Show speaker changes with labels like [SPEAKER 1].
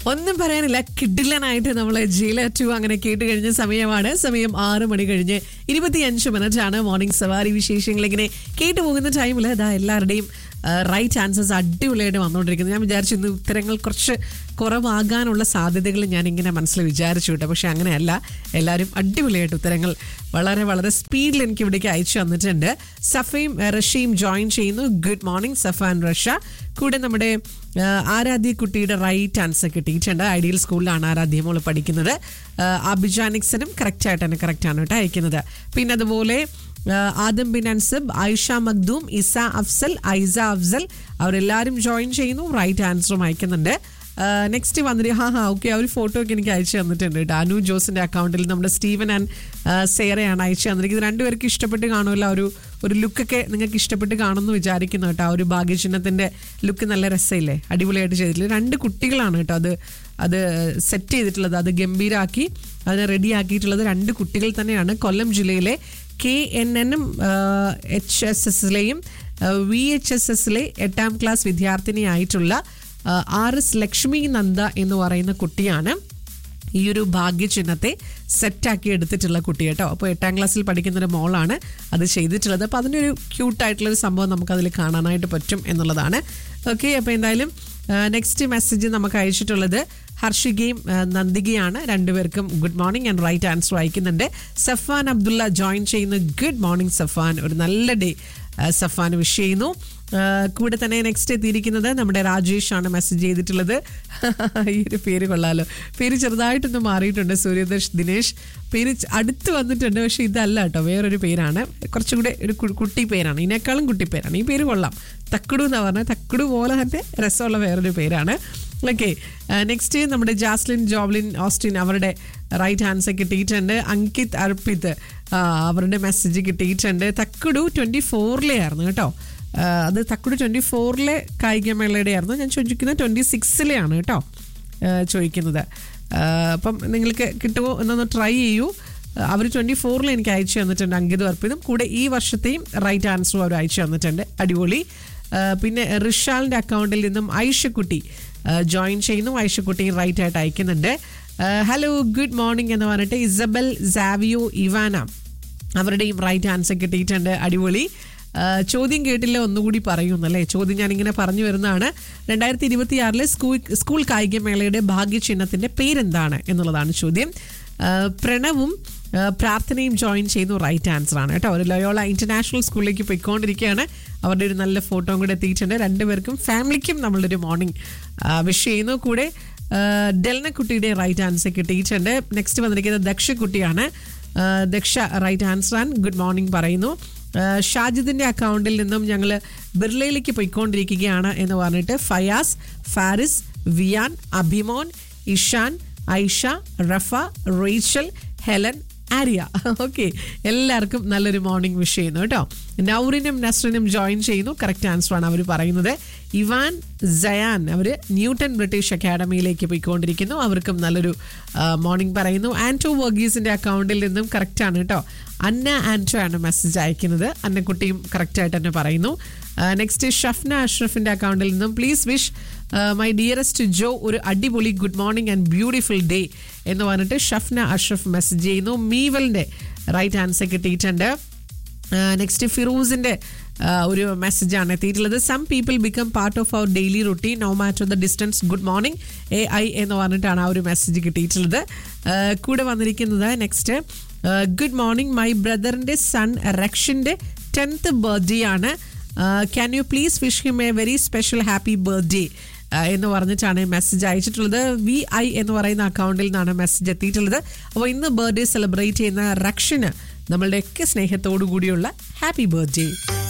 [SPEAKER 1] ഒന്നും പറയാനില്ല കിഡിലനായിട്ട് നമ്മൾ ജയില ടു അങ്ങനെ കേട്ട് കഴിഞ്ഞ സമയമാണ് സമയം ആറ് മണി കഴിഞ്ഞ് ഇരുപത്തിയഞ്ച് മിനിറ്റ് ആണ് മോർണിംഗ് സവാരി വിശേഷങ്ങൾ ഇങ്ങനെ കേട്ടു പോകുന്ന ടൈമിൽ അതാ എല്ലാവരുടെയും റൈറ്റ് ആൻസേഴ്സ് അടിപൊളിയായിട്ട് വന്നുകൊണ്ടിരിക്കുന്നത് ഞാൻ വിചാരിച്ചു ഇന്ന് ഉത്തരങ്ങൾ കുറച്ച് കുറവാകാനുള്ള സാധ്യതകൾ ഞാൻ ഇങ്ങനെ മനസ്സിൽ വിചാരിച്ചു കേട്ടോ പക്ഷെ അങ്ങനെയല്ല എല്ലാവരും അടിപൊളിയായിട്ട് ഉത്തരങ്ങൾ വളരെ വളരെ സ്പീഡിൽ എനിക്ക് ഇവിടേക്ക് അയച്ചു തന്നിട്ടുണ്ട് സഫയും റഷ്യയും ജോയിൻ ചെയ്യുന്നു good morning Safa and Rasha കൂടെ നമ്മുടെ ആ, ആരാധ്യ കുട്ടിയുടെ റൈറ്റ് ആൻസർ കിട്ടിയിട്ടുണ്ട് ഐഡിയൽ സ്കൂളിലാണ് ആരാധ്യ മോള് പഠിക്കുന്നത് ആ, അഭിജാനിക്സനും കറക്റ്റ് ആയിട്ട് തന്നെ കറക്റ്റ് ആണ് കേട്ടോ അയക്കുന്നത് പിന്നെ അതുപോലെ ആ, ആദം ബിൻ അൻസബ് ഐഷ മഖ്ദൂം ഇസ അഫ്സൽ ഐസ അഫ്സൽ അവരെല്ലാവരും ജോയിൻ ചെയ്യുന്നു റൈറ്റ് ആൻസറും അയക്കുന്നുണ്ട് നെക്സ്റ്റ് വന്നിട്ട് ഹാ ഹാ ഓക്കെ ആ ഒരു ഫോട്ടോ ഒക്കെ എനിക്ക് അയച്ചു തന്നിട്ടുണ്ട് കേട്ടോ അനു ജോസിന്റെ അക്കൗണ്ടിൽ നമ്മുടെ സ്റ്റീവൻ ആൻഡ് സേറയാണ് അയച്ചു തന്നിരിക്കുന്നത് രണ്ടുപേർക്ക് ഇഷ്ടപ്പെട്ട് കാണുമല്ലോ ആ ഒരു ഒരു ലുക്കൊക്കെ നിങ്ങൾക്ക് ഇഷ്ടപ്പെട്ട് കാണുമെന്ന് വിചാരിക്കുന്നു കേട്ടോ ആ ഒരു ഭാഗ്യചിഹ്നത്തിന്റെ ലുക്ക് നല്ല രസമില്ലേ അടിപൊളിയായിട്ട് ചെയ്തിട്ടില്ല രണ്ട് കുട്ടികളാണ് കേട്ടോ അത് അത് സെറ്റ് ചെയ്തിട്ടുള്ളത് അത് ഗംഭീരാക്കി അതിനെ റെഡി ആക്കിയിട്ടുള്ളത് രണ്ട് കുട്ടികൾ തന്നെയാണ് കൊല്ലം ജില്ലയിലെ കെ എൻ എനും എച്ച് എസ് എസിലെയും വി എച്ച് എസ് എസിലെ എട്ടാം ക്ലാസ് വിദ്യാർത്ഥിനിയായിട്ടുള്ള ആ, ആർ എസ് ലക്ഷ്മി നന്ദ എന്ന് പറയുന്ന കുട്ടിയാണ് ഈ ഒരു ഭാഗ്യചിഹ്നത്തെ സെറ്റാക്കി എടുത്തിട്ടുള്ള കുട്ടി കേട്ടോ അപ്പോൾ എട്ടാം ക്ലാസ്സിൽ പഠിക്കുന്ന ഒരു മോളാണ് അത് ചെയ്തിട്ടുള്ളത് അപ്പോൾ അതിൻ്റെ ഒരു ക്യൂട്ടായിട്ടുള്ളൊരു സംഭവം നമുക്കതിൽ കാണാനായിട്ട് പറ്റും എന്നുള്ളതാണ് ഓക്കെ അപ്പോൾ എന്തായാലും നെക്സ്റ്റ് മെസ്സേജ് നമുക്ക് അയച്ചിട്ടുള്ളത് ഹർഷികയും ആ, നന്ദികയാണ് രണ്ടുപേർക്കും good morning and right answer അയക്കുന്നുണ്ട് സഫാൻ അബ്ദുള്ള ജോയിൻ ചെയ്യുന്നു ഗുഡ് മോർണിംഗ് സഫാൻ ഒരു നല്ല ഡേ സഫാൻ വിഷ് ചെയ്യുന്നു ആ, കൂടെ തന്നെ നെക്സ്റ്റ് എത്തിയിരിക്കുന്നത് നമ്മുടെ രാജേഷ് ആണ് മെസ്സേജ് ചെയ്തിട്ടുള്ളത് ഈ ഒരു പേര് കൊള്ളാലോ പേര് ചെറുതായിട്ടൊന്ന് മാറിയിട്ടുണ്ട് സൂര്യദർശ് ദിനേശ് പേര് ച- അടുത്ത് വന്നിട്ടുണ്ട് പക്ഷെ ഇതല്ല കേട്ടോ വേറൊരു പേരാണ് കുറച്ചും കൂടെ ഒരു കു- കുട്ടി പേരാണ് ഇതിനേക്കാളും കുട്ടി പേരാണ് ഈ പേര് കൊള്ളാം തക്കുടു എന്ന് പറഞ്ഞാൽ തക്കുടു പോലെ തന്നെ രസമുള്ള വേറൊരു പേരാണ് ഓക്കെ നെക്സ്റ്റ് നമ്മുടെ ജാസ്ലിൻ ജോബ്ലിൻ ഓസ്റ്റിൻ അവരുടെ റൈറ്റ് ആൻസർ കിട്ടിയിട്ടുണ്ട് അങ്കിത് അർപ്പിത് ആ, അവരുടെ മെസ്സേജ് കിട്ടിയിട്ടുണ്ട് തക്കുടു ട്വൻറ്റി ഫോറിലെ ആയിരുന്നു കേട്ടോ ആ, അത് തക്കുടു ട്വൻറ്റി ഫോറിലെ കായികമേളയുടെ ആയിരുന്നു ഞാൻ ചോദിക്കുന്നത് ട്വൻറ്റി സിക്സിലെയാണ് കേട്ടോ ആ, ചോദിക്കുന്നത് ആ, അപ്പം നിങ്ങൾക്ക് കിട്ടുമോ എന്നൊന്ന് ട്രൈ ചെയ്യൂ അവർ ട്വൻറ്റി ഫോറിൽ എനിക്ക് അയച്ചു തന്നിട്ടുണ്ട് അങ്കിത് അർപ്പിതും കൂടെ ഈ വർഷത്തെയും റൈറ്റ് ആൻസറും അവർ അയച്ചു തന്നിട്ടുണ്ട് അടിപൊളി ആ, പിന്നെ റിഷാലിൻ്റെ അക്കൗണ്ടിൽ നിന്നും ഐഷക്കുട്ടി ജോയിൻ ചെയ്യുന്നു ഐഷക്കുട്ടി റൈറ്റ് ആയിട്ട് അയക്കുന്നുണ്ട് ഹലോ ഗുഡ് മോർണിംഗ് എന്ന് പറഞ്ഞിട്ട് ഇസബൽ സാവിയോ ഇവാന അവരുടെയും റൈറ്റ് ആൻസർ കിട്ടിയിട്ടുണ്ട് അടിപൊളി ആ, ചോദ്യം കേട്ടില്ല ഒന്നുകൂടി പറയുന്നല്ലേ ചോദ്യം ഞാനിങ്ങനെ പറഞ്ഞു വരുന്നതാണ് രണ്ടായിരത്തി ഇരുപത്തി ആറിലെ സ്കൂൾ സ്കൂൾ കായികമേളയുടെ ഭാഗ്യചിഹ്നത്തിന്റെ പേരെന്താണ് എന്നുള്ളതാണ് ചോദ്യം ആ, പ്രണവും ആ, പ്രാർത്ഥനയും ജോയിൻ ചെയ്യുന്നു റൈറ്റ് ആൻസർ ആണ് കേട്ടോ ഒരു ലയോള ഇന്റർനാഷണൽ സ്കൂളിലേക്ക് പോയിക്കൊണ്ടിരിക്കുകയാണ് അവരുടെ ഒരു നല്ല ഫോട്ടോ കൂടെ എത്തിയിട്ടുണ്ട് രണ്ടുപേർക്കും ഫാമിലിക്കും നമ്മളുടെ ഒരു മോർണിംഗ് വിഷ് ചെയ്യുന്നു കൂടെ ആ, ഡെൽന കുട്ടിയുടെ റൈറ്റ് ആൻസർ കിട്ടിയിട്ടുണ്ട് നെക്സ്റ്റ് വന്നിരിക്കുന്നത് ദക്ഷ കുട്ടിയാണ് ആ, Daksha right answer and good morning പറയുന്നു ആ, ഷാജിദിന്റെ അക്കൗണ്ടിൽ നിന്നും ഞങ്ങൾ ബിർളയിലേക്ക് പോയിക്കൊണ്ടിരിക്കുകയാണ് എന്ന് പറഞ്ഞിട്ട് ഫയാസ് ഫാരിസ് വിയാൻ അഭിമോൻ ഇഷാൻ ഐഷ റഫ റേച്ചൽ ഹെലൻ ആര്യ ഓക്കെ എല്ലാവർക്കും നല്ലൊരു മോർണിംഗ് വിഷ് ചെയ്യുന്നു കേട്ടോ നൗറിനും നസ്റിനും ജോയിൻ ചെയ്യുന്നു കറക്റ്റ് ആൻസർ ആണ് അവർ പറയുന്നത് ഇവാൻ ജയാൻ അവർ ന്യൂട്ടൺ ബ്രിട്ടീഷ് അക്കാഡമിയിലേക്ക് പോയിക്കൊണ്ടിരിക്കുന്നു അവർക്കും നല്ലൊരു മോർണിംഗ് പറയുന്നു ആൻറ്റോ വർഗീസിന്റെ അക്കൗണ്ടിൽ നിന്നും കറക്റ്റ് ആണ് കേട്ടോ അന്ന ആൻറ്റോ ആണ് മെസ്സേജ് അയക്കുന്നത് അന്നക്കുട്ടിയും കറക്റ്റായിട്ട് തന്നെ പറയുന്നു നെക്സ്റ്റ് ഷഫ്ന അഷ്റഫിന്റെ അക്കൗണ്ടിൽ നിന്നും please wish my dearest Jo ഒരു അടിപൊളി good morning and beautiful day എന്ന് പറഞ്ഞിട്ട് ഷഫ്ന അഷ്റഫ് മെസ്സേജ് ചെയ്യുന്നു മീവലിന്റെ റൈറ്റ് ആൻസർ കിട്ടിയിട്ടുണ്ട് നെക്സ്റ്റ് ഫിറൂസിന്റെ ആ, ഒരു മെസ്സേജാണ് എത്തിയിട്ടുള്ളത് some people become part of our daily routine no matter the distance good morning A I എന്ന് പറഞ്ഞിട്ടാണ് ആ ഒരു മെസ്സേജ് കിട്ടിയിട്ടുള്ളത് ആ, കൂടെ വന്നിരിക്കുന്നത് നെക്സ്റ്റ് ഗുഡ് മോർണിംഗ് മൈ ബ്രദറിന്റെ സൺ റക്ഷന്റെ ടെൻത്ത് ബർത്ത്ഡേ ആണ് can you please wish him a very special happy birthday എന്ന് പറഞ്ഞിട്ടാണ് മെസ്സേജ് അയച്ചിട്ടുള്ളത് വി ഐ എന്ന് പറയുന്ന അക്കൗണ്ടിൽ നിന്നാണ് മെസ്സേജ് എത്തിയിട്ടുള്ളത് അപ്പോൾ ഇന്ന് ബർത്ത്ഡേ സെലിബ്രേറ്റ് ചെയ്യുന്ന റക്ഷന് നമ്മളുടെയൊക്കെ സ്നേഹത്തോടു കൂടിയുള്ള ഹാപ്പി ബർത്ത്ഡേ